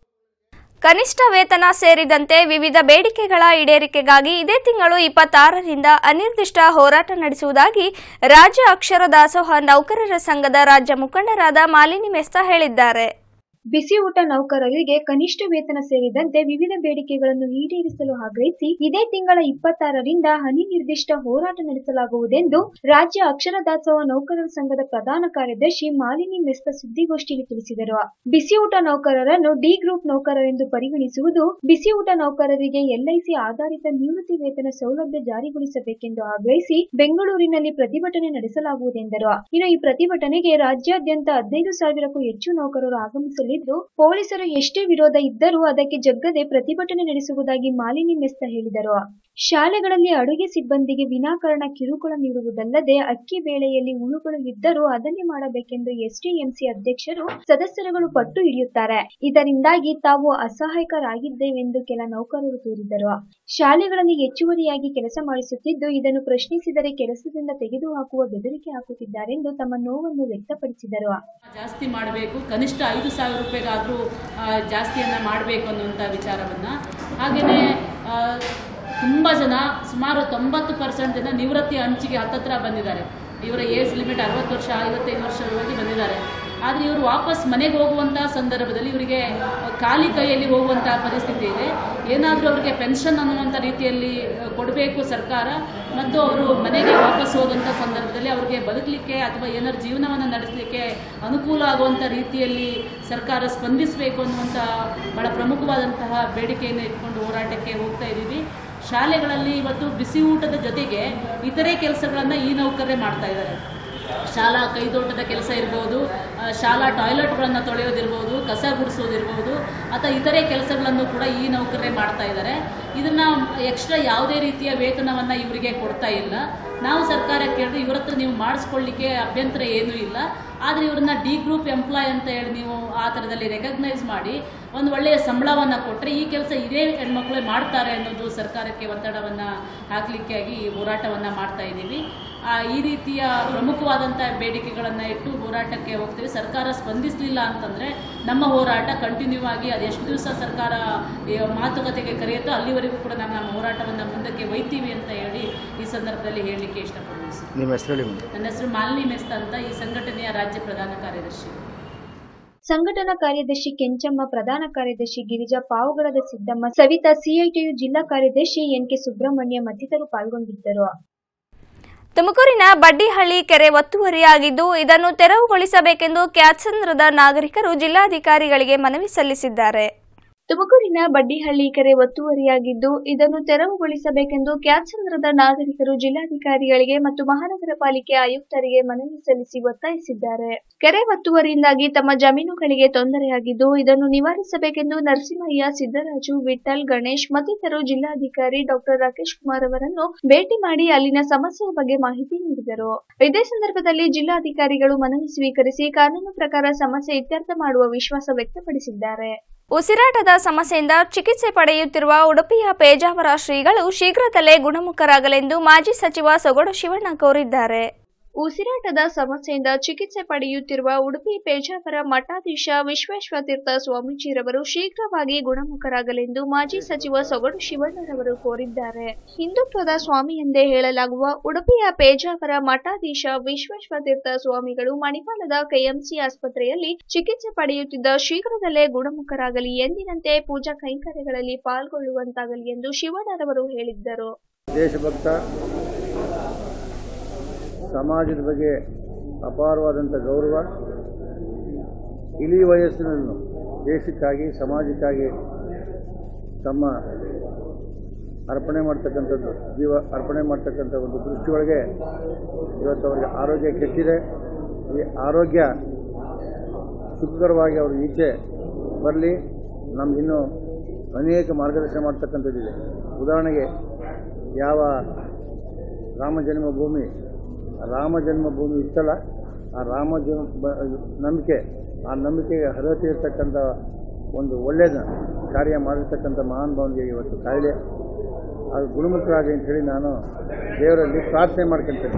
ಕನಿಷ್ಠ ವೇತನ ಸೇರಿದಂತೆ ವಿವಿಧ ಬೇಡಿಕೆಗಳ ಈಡೇರಿಕೆಗಾಗಿ ಇದೇ ತಿಂಗಳು ಇಪ್ಪತ್ತಾರರಿಂದ ಅನಿರ್ದಿಷ್ಟ ಹೋರಾಟ ನಡೆಸುವುದಾಗಿ ರಾಜ್ಯ ಅಕ್ಷರ ದಾಸೋಹ ನೌಕರರ ಸಂಘದ ರಾಜ್ಯ ಮುಖಂಡರಾದ ಮಾಲಿನಿ ಮೆಸ್ತಾ ಹೇಳಿದ್ದಾರೆ ಬಿಸಿ ಊಟ ನೌಕರರಿಗೆ ಕನಿಷ್ಠ ವೇತನ ಸೇರಿದಂತೆ ವಿವಿಧ ಬೇಡಿಕೆಗಳನ್ನು ಈಡೇರಿಸಲು ಆಗ್ರಹಿಸಿ ಇದೇ ತಿಂಗಳ ಇಪ್ಪತ್ತಾರರಿಂದ ಅನಿರ್ದಿಷ್ಟ ಹೋರಾಟ ನಡೆಸಲಾಗುವುದೆಂದು ರಾಜ್ಯ ಅಕ್ಷರ ದಾಸೋಹ ನೌಕರರ ಸಂಘದ ಪ್ರಧಾನ ಕಾರ್ಯದರ್ಶಿ ಮಾಲಿನಿ ಮೆಸ್ತ ಸುದ್ದಿಗೋಷ್ಠಿಯಲ್ಲಿ ತಿಳಿಸಿದರು ಬಿಸಿ ಊಟ ನೌಕರರನ್ನು ಡಿ ಗ್ರೂಪ್ ನೌಕರರೆಂದು ಪರಿಗಣಿಸುವುದು ಬಿಸಿ ಊಟ ನೌಕರರಿಗೆ ಎಲ್ಐಸಿ ಆಧಾರಿತ ನಿವೃತ್ತಿ ವೇತನ ಸೌಲಭ್ಯ ಜಾರಿಗೊಳಿಸಬೇಕೆಂದು ಆಗ್ರಹಿಸಿ ಬೆಂಗಳೂರಿನಲ್ಲಿ ಪ್ರತಿಭಟನೆ ನಡೆಸಲಾಗುವುದೆಂದರು ಇನ್ನು ಈ ಪ್ರತಿಭಟನೆಗೆ ರಾಜ್ಯಾದ್ಯಂತ ಹದಿನೈದು ಸಾವಿರಕ್ಕೂ ಹೆಚ್ಚು ನೌಕರರು ಆಗಮಿಸಲಿದ್ದು ಪೊಲೀಸರು ಎಷ್ಟೇ ವಿರೋಧ ಇದ್ದರೂ ಅದಕ್ಕೆ ಜಗ್ಗದೆ ಪ್ರತಿಭಟನೆ ನಡೆಸುವುದಾಗಿ ಮಾಲಿನಿ ಮೆಸ್ತ ಹೇಳಿದರು ಶಾಲೆಗಳಲ್ಲಿ ಅಡುಗೆ ಸಿಬ್ಬಂದಿಗೆ ವಿನಾಕಾರಣ ಕಿರುಕುಳ ನೀಡುವುದಲ್ಲದೆ ಅಕ್ಕಿ ಬೇಳೆಯಲ್ಲಿ ಹುಳುಗಳು ಇದ್ದರೂ ಅದನ್ನೇ ಮಾಡಬೇಕೆಂದು ಎಸ್ಡಿಎಂಸಿ ಅಧ್ಯಕ್ಷರು ಸದಸ್ಯರುಗಳು ಪಟ್ಟು ಹಿಡಿಯುತ್ತಾರೆ ಇದರಿಂದಾಗಿ ತಾವು ಅಸಹಾಯಕರಾಗಿದ್ದೇವೆಂದು ಕೆಲ ನೌಕರರು ತೋರಿದರು ಶಾಲೆಗಳಲ್ಲಿ ಹೆಚ್ಚುವರಿಯಾಗಿ ಕೆಲಸ ಮಾಡಿಸುತ್ತಿದ್ದು ಇದನ್ನು ಪ್ರಶ್ನಿಸಿದರೆ ಕೆಲಸದಿಂದ ತೆಗೆದುಹಾಕುವ ಬೆದರಿಕೆ ಹಾಕುತ್ತಿದ್ದಾರೆಂದು ತಮ್ಮ ನೋವನ್ನು ವ್ಯಕ್ತಪಡಿಸಿದರು ಜಾಸ್ತಿ ಮಾಡಬೇಕು ಕನಿಷ್ಠ ಐದು ಸಾವಿರ ರೂಪಾಯಿಗಾದರೂ ಜಾಸ್ತಿಯನ್ನು ಮಾಡಬೇಕು ಅನ್ನುವಂಥ ವಿಚಾರವನ್ನು ಹಾಗೆಯೇ ತುಂಬ ಜನ ಸುಮಾರು ತೊಂಬತ್ತು ಪರ್ಸೆಂಟ್ ಜನ ನಿವೃತ್ತಿ ಅಂಚಿಗೆ ಹತ್ತತ್ರ ಬಂದಿದ್ದಾರೆ ಇವರ ಏಜ್ ಲಿಮಿಟ್ ಅರವತ್ತು ವರ್ಷ ಐವತ್ತೈದು ವರ್ಷದೊಳಗೆ ಬಂದಿದ್ದಾರೆ ಆದರೆ ಇವರು ವಾಪಸ್ ಮನೆಗೆ ಹೋಗುವಂಥ ಸಂದರ್ಭದಲ್ಲಿ ಇವರಿಗೆ ಖಾಲಿ ಕೈಯಲ್ಲಿ ಹೋಗುವಂಥ ಪರಿಸ್ಥಿತಿ ಇದೆ ಏನಾದರೂ ಅವರಿಗೆ ಪೆನ್ಷನ್ ಅನ್ನುವಂಥ ರೀತಿಯಲ್ಲಿ ಕೊಡಬೇಕು ಸರ್ಕಾರ ಮತ್ತು ಅವರು ಮನೆಗೆ ವಾಪಸ್ ಹೋಗುವಂಥ ಸಂದರ್ಭದಲ್ಲಿ ಅವರಿಗೆ ಬದುಕಲಿಕ್ಕೆ ಅಥವಾ ಏನಾದ್ರು ಜೀವನವನ್ನು ನಡೆಸಲಿಕ್ಕೆ ಅನುಕೂಲ ಆಗುವಂಥ ರೀತಿಯಲ್ಲಿ ಸರ್ಕಾರ ಸ್ಪಂದಿಸಬೇಕು ಅನ್ನುವಂಥ ಭಾಳ ಪ್ರಮುಖವಾದಂತಹ ಬೇಡಿಕೆಯನ್ನು ಇಟ್ಕೊಂಡು ಹೋರಾಟಕ್ಕೆ ಹೋಗ್ತಾ ಇದ್ದೀವಿ ಶಾಲೆಗಳಲ್ಲಿ ಇವತ್ತು ಬಿಸಿ ಊಟದ ಜೊತೆಗೆ ಇತರೆ ಕೆಲಸಗಳನ್ನು ಈ ನೌಕರರೇ ಮಾಡ್ತಾ ಇದ್ದಾರೆ ಶಾಲಾ ಕೈದೋಟದ ಕೆಲಸ ಇರ್ಬೋದು ಆ, ಶಾಲಾ ಟಾಯ್ಲೆಟ್ಗಳನ್ನು ತೊಳೆಯೋದಿರ್ಬೋದು ಕಸ ಗುಡಿಸೋದಿರ್ಬೋದು ಅಥವಾ ಇತರೆ ಕೆಲಸಗಳನ್ನು ಕೂಡ ಈ ನೌಕರರೇ ಮಾಡ್ತಾ ಇದ್ದಾರೆ ಇದನ್ನು ಎಕ್ಸ್ಟ್ರಾ ಯಾವುದೇ ರೀತಿಯ ವೇತನವನ್ನು ಇವರಿಗೆ ಕೊಡ್ತಾ ಇಲ್ಲ ನಾವು ಸರ್ಕಾರ ಕೇಳಿದ್ರೆ ಇವ್ರ ಹತ್ರ ನೀವು ಮಾಡಿಸ್ಕೊಳ್ಳಿಕ್ಕೆ ಅಭ್ಯಂತರ ಏನೂ ಇಲ್ಲ ಆದರೆ ಇವ್ರನ್ನ ಡಿ ಗ್ರೂಪ್ ಎಂಪ್ಲಾಯ್ ಅಂತ ಹೇಳಿ ನೀವು ಆ ಥರದಲ್ಲಿ ರೆಕಗ್ನೈಸ್ ಮಾಡಿ ಒಂದು ಒಳ್ಳೆಯ ಸಂಬಳವನ್ನು ಕೊಟ್ಟರೆ ಈ ಕೆಲಸ ಇದೇ ಹೆಣ್ಮಕ್ಳೇ ಮಾಡ್ತಾರೆ ಅನ್ನೋದು ಸರ್ಕಾರಕ್ಕೆ ಒತ್ತಡವನ್ನು ಹಾಕಲಿಕ್ಕಾಗಿ ಈ ಹೋರಾಟವನ್ನು ಮಾಡ್ತಾ ಇದ್ದೀವಿ ಆ, ಈ ರೀತಿಯ ಪ್ರಮುಖವಾದಂಥ ಬೇಡಿಕೆಗಳನ್ನು ಇಟ್ಟು ಹೋರಾಟಕ್ಕೆ ಹೋಗ್ತೀವಿ ಸರ್ಕಾರ ಸ್ಪಂದಿಸಲಿಲ್ಲ ಅಂತಂದರೆ ನಮ್ಮ ಹೋರಾಟ ಕಂಟಿನ್ಯೂ ಆಗಿ ಅದೆಷ್ಟು ದಿವಸ ಸರ್ಕಾರ ಈ ಮಾತುಕತೆಗೆ ಕರೆಯುತ್ತೋ ಅಲ್ಲಿವರೆಗೂ ಕೂಡ ನಾವು ನಮ್ಮ ಹೋರಾಟವನ್ನು ಮುಂದಕ್ಕೆ ಒಯ್ತೀವಿ ಅಂತ ಹೇಳಿ ಈ ಸಂದರ್ಭದಲ್ಲಿ ಹೇಳಲಿಕ್ಕೆ ಇಷ್ಟಪಡ್ತೀನಿ ಸರ್. ನಿಮ್ಮ ಹೆಸರು ಹೇಳಿ ಮೇಡಮ್. ನನ್ನ ಹೆಸರು ಮಾಲಿನಿ ಮೆಸ್ತ ಅಂತ ಈ ಸಂಘಟನೆಯ ರಾಜ್ಯ ಪ್ರಧಾನ ಕಾರ್ಯದರ್ಶಿ ಸಂಘಟನಾ ಕಾರ್ಯದರ್ಶಿ ಕೆಂಚಮ್ಮ ಪ್ರಧಾನ ಕಾರ್ಯದರ್ಶಿ ಗಿರಿಜಾ ಪಾವಗಡದ ಸಿದ್ದಮ್ಮ ಸವಿತಾ ಸಿಐಟಿಯು ಜಿಲ್ಲಾ ಕಾರ್ಯದರ್ಶಿ ಎನ್ಕೆ ಸುಬ್ರಹ್ಮಣ್ಯ ಮತ್ತಿತರರು ಪಾಲ್ಗೊಂಡಿದ್ದರು ತುಮಕೂರಿನ ಬಡ್ಡಿಹಳ್ಳಿ ಕೆರೆ ಒತ್ತುವರಿಯಾಗಿದ್ದು ಇದನ್ನು ತೆರವುಗೊಳಿಸಬೇಕೆಂದು ಕ್ಯಾತ್ಸಂದ್ರದ ನಾಗರಿಕರು ಜಿಲ್ಲಾಧಿಕಾರಿಗಳಿಗೆ ಮನವಿ ಸಲ್ಲಿಸಿದ್ದಾರೆ ತುಮಕೂರಿನ ಬಡ್ಡಿಹಳ್ಳಿ ಕೆರೆ ಒತ್ತುವರಿಯಾಗಿದ್ದು ಇದನ್ನು ತೆರವುಗೊಳಿಸಬೇಕೆಂದು ಕ್ಯಾತ್ಸಂದ್ರದ ನಾಗರಿಕರು ಜಿಲ್ಲಾಧಿಕಾರಿಗಳಿಗೆ ಮತ್ತು ಮಹಾನಗರ ಪಾಲಿಕೆ ಆಯುಕ್ತರಿಗೆ ಮನವಿ ಸಲ್ಲಿಸಿ ಒತ್ತಾಯಿಸಿದ್ದಾರೆ ಕೆರೆ ಒತ್ತುವರಿಯಿಂದಾಗಿ ತಮ್ಮ ಜಮೀನುಗಳಿಗೆ ತೊಂದರೆಯಾಗಿದ್ದು ಇದನ್ನು ನಿವಾರಿಸಬೇಕೆಂದು ನರಸಿಂಹಯ್ಯ ಸಿದ್ದರಾಜು ವಿಠಲ್ ಗಣೇಶ್ ಮತ್ತಿತರರು ಜಿಲ್ಲಾಧಿಕಾರಿ ಡಾಕ್ಟರ್ ರಾಕೇಶ್ ಕುಮಾರ್ ಅವರನ್ನು ಭೇಟಿ ಮಾಡಿ ಅಲ್ಲಿನ ಸಮಸ್ಯೆಯ ಬಗ್ಗೆ ಮಾಹಿತಿ ನೀಡಿದರು ಇದೇ ಸಂದರ್ಭದಲ್ಲಿ ಜಿಲ್ಲಾಧಿಕಾರಿಗಳು ಮನವಿ ಸ್ವೀಕರಿಸಿ ಕಾನೂನು ಪ್ರಕಾರ ಸಮಸ್ಯೆ ಇತ್ಯರ್ಥ ಮಾಡುವ ವಿಶ್ವಾಸ ವ್ಯಕ್ತಪಡಿಸಿದ್ದಾರೆ ಉಸಿರಾಟದ ಸಮಸ್ಯೆಯಿಂದ ಚಿಕಿತ್ಸೆ ಪಡೆಯುತ್ತಿರುವ ಉಡುಪಿಯ ಪೇಜಾವರ ಶ್ರೀಗಳು ಶೀಘ್ರದಲ್ಲೇ ಗುಣಮುಖರಾಗಲೆಂದು ಮಾಜಿ ಸಚಿವ ಸೊಗಡು ಶಿವಣ್ಣ ಕೋರಿದ್ದಾರೆ ಉಸಿರಾಟದ ಸಮಸ್ಯೆಯಿಂದ ಚಿಕಿತ್ಸೆ ಪಡೆಯುತ್ತಿರುವ ಉಡುಪಿ ಪೇಜಾವರ ಮಠಾಧೀಶ ವಿಶ್ವೇಶ್ವತೀರ್ಥ ಸ್ವಾಮೀಜಿರವರು ಶೀಘ್ರವಾಗಿ ಗುಣಮುಖರಾಗಲೆಂದು ಮಾಜಿ ಸಚಿವ ಸೊಗಡು ಶಿವಣ್ಣರವರು ಕೋರಿದ್ದಾರೆ ಹಿಂದುತ್ವದ ಸ್ವಾಮಿ ಎಂದೇ ಹೇಳಲಾಗುವ ಉಡುಪಿಯ ಪೇಜಾವರ ಮಠಾಧೀಶ ವಿಶ್ವೇಶ್ವತೀರ್ಥ ಸ್ವಾಮಿಗಳು ಮಣಿಪಾಲದ ಕೆಎಂಸಿ ಆಸ್ಪತ್ರೆಯಲ್ಲಿ ಚಿಕಿತ್ಸೆ ಪಡೆಯುತ್ತಿದ್ದ ಶೀಘ್ರದಲ್ಲೇ ಗುಣಮುಖರಾಗಲಿ ಎಂದಿನಂತೆ ಪೂಜಾ ಕೈಂಕರ್ಯಗಳಲ್ಲಿ ಪಾಲ್ಗೊಳ್ಳುವಂತಾಗಲಿ ಎಂದು ಶಿವಣ್ಣರವರು ಹೇಳಿದ್ದರು ದೇಶಭಕ್ತ ಸಮಾಜದ ಬಗ್ಗೆ ಅಪಾರವಾದಂಥ ಗೌರವ ಇಳಿ ವಯಸ್ಸಿನಲ್ಲೂ ದೇಶಕ್ಕಾಗಿ ಸಮಾಜಕ್ಕಾಗಿ ತಮ್ಮ ಅರ್ಪಣೆ ಮಾಡ್ತಕ್ಕಂಥದ್ದು ಜೀವ ಅರ್ಪಣೆ ಮಾಡ್ತಕ್ಕಂಥ ಒಂದು ದೃಷ್ಟಿಯೊಳಗೆ ಇವತ್ತು ಅವರಿಗೆ ಆರೋಗ್ಯ ಕೆಟ್ಟಿದೆ ಈ ಆರೋಗ್ಯ ಸುಖಕರವಾಗಿ ಅವರು ಈಚೆ ಬರಲಿ ನಮಗಿನ್ನೂ ಅನೇಕ ಮಾರ್ಗದರ್ಶನ ಮಾಡ್ತಕ್ಕಂಥದ್ದಿದೆ ಉದಾಹರಣೆಗೆ ಯಾವ ರಾಮ ಜನ್ಮಭೂಮಿ ರಾಮ ಜನ್ಮಭೂಮಿ ಇತ್ತಲ್ಲ ಆ ರಾಮ ಜನ್ಮ ಬ- ನಂಬಿಕೆ ಆ ನಂಬಿಕೆಗೆ ಅರ್ಹತೆ ಇರತಕ್ಕಂಥ ಒಂದು ಒಳ್ಳೆಯದ ಕಾರ್ಯ ಮಾಡಿರ್ತಕ್ಕಂಥ ಮಹಾನ್ ಭಾವನಿಗೆ ಇವತ್ತು ಕಾಯಿಲೆ ಅದು ಗುಣಮುಖರಾಗಿ ಅಂತ ಹೇಳಿ ನಾನು ದೇವರಲ್ಲಿ ಪ್ರಾರ್ಥನೆ ಮಾಡ್ಕೊಂತೇನೆ